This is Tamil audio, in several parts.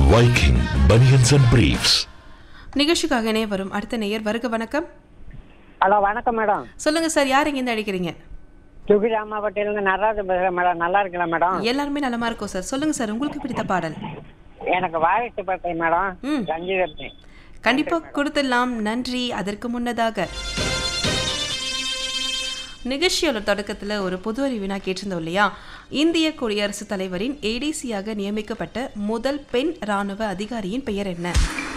Viking Bunions and Briefs. நிகழ்ச்சிக்காக இணைய வரும் அடுத்த நேயர் வருக வணக்கம் ஹலோ வணக்கம் மேடம் சொல்லுங்க சார் யார் இங்கேருந்து அழைக்கிறீங்க சுகிரி அம்மாவட்டியிலிருந்து நடராஜன் பேசுகிறேன் மேடம் நல்லா இருக்கலாம் மேடம் எல்லாருமே நலமா இருக்கோம் சார் சொல்லுங்க சார் உங்களுக்கு பிடித்த பாடல் எனக்கு வாரிசு பட்டை மேடம் ம். ரஞ்சிதர்த்தி கண்டிப்பா கொடுத்துடலாம் நன்றி அதற்கு முன்னதாக நிகழ்ச்சியோட தொடக்கத்துல ஒரு பொது அறிவினா கேட்டிருந்தோம் இல்லையா இந்திய குடியரசுத் தலைவரின் ஏடிசியாக நியமிக்கப்பட்ட முதல் பெண் ராணுவ அதிகாரியின் பெயர் என்ன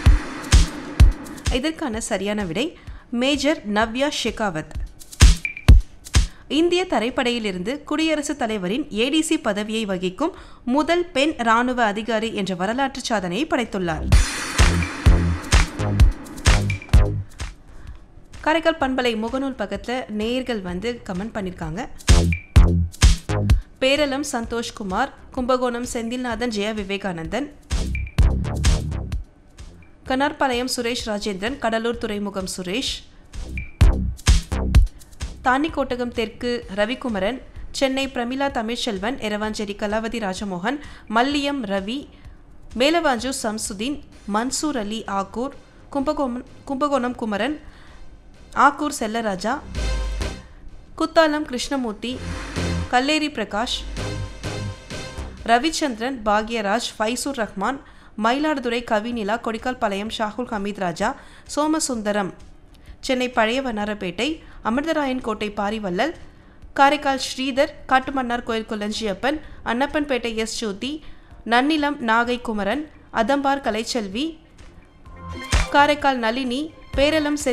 இதற்கான சரியான விடை மேஜர் நவ்யா ஷெகாவத் இந்திய தரைப்படையிலிருந்து குடியரசுத் தலைவரின் ஏடிசி பதவியை வகிக்கும் முதல் பெண் ராணுவ அதிகாரி என்ற வரலாற்று சாதனையை படைத்துள்ளார் காரைக்கால் பண்பலை முகநூல் பக்கத்தில் நேயர்கள் வந்து கமெண்ட் பண்ணியிருக்காங்க பேரளம் சந்தோஷ்குமார் கும்பகோணம் செந்தில்நாதன் ஜெய விவேகானந்தன் கனார்பாளையம் சுரேஷ் ராஜேந்திரன் கடலூர் துறைமுகம் சுரேஷ் தானிக்கோட்டகம் தெற்கு ரவிக்குமரன் சென்னை பிரமிளா தமிழ்ச்செல்வன் எரவாஞ்சேரி கலாவதி ராஜமோகன் மல்லியம் ரவி மேலவாஞ்சு சம்சுதீன் மன்சூர் அலி ஆக்கூர் கும்பகோணம் கும்பகோணம் குமரன் ஆக்கூர் செல்லராஜா குத்தாலம் கிருஷ்ணமூர்த்தி கல்லேரி பிரகாஷ் ரவிச்சந்திரன் பாக்யராஜ் ஃபைசூர் ரஹ்மான் மயிலாடுதுறை கவிநிலா கொடிக்கால்பாளையம் ஷாகுல் ஹமீத் ராஜா சோமசுந்தரம் சென்னை பழைய வண்ணாரப்பேட்டை அமிர்தராயன் கோட்டை பாரிவள்ளல் காரைக்கால் ஸ்ரீதர் காட்டுமன்னார் கோயில் குலஞ்சியப்பன் அன்னப்பன்பேட்டை எஸ் ஜோதி நன்னிலம் நாகை குமரன் அதம்பார் கலைச்செல்வி காரைக்கால் நளினி பேரளம்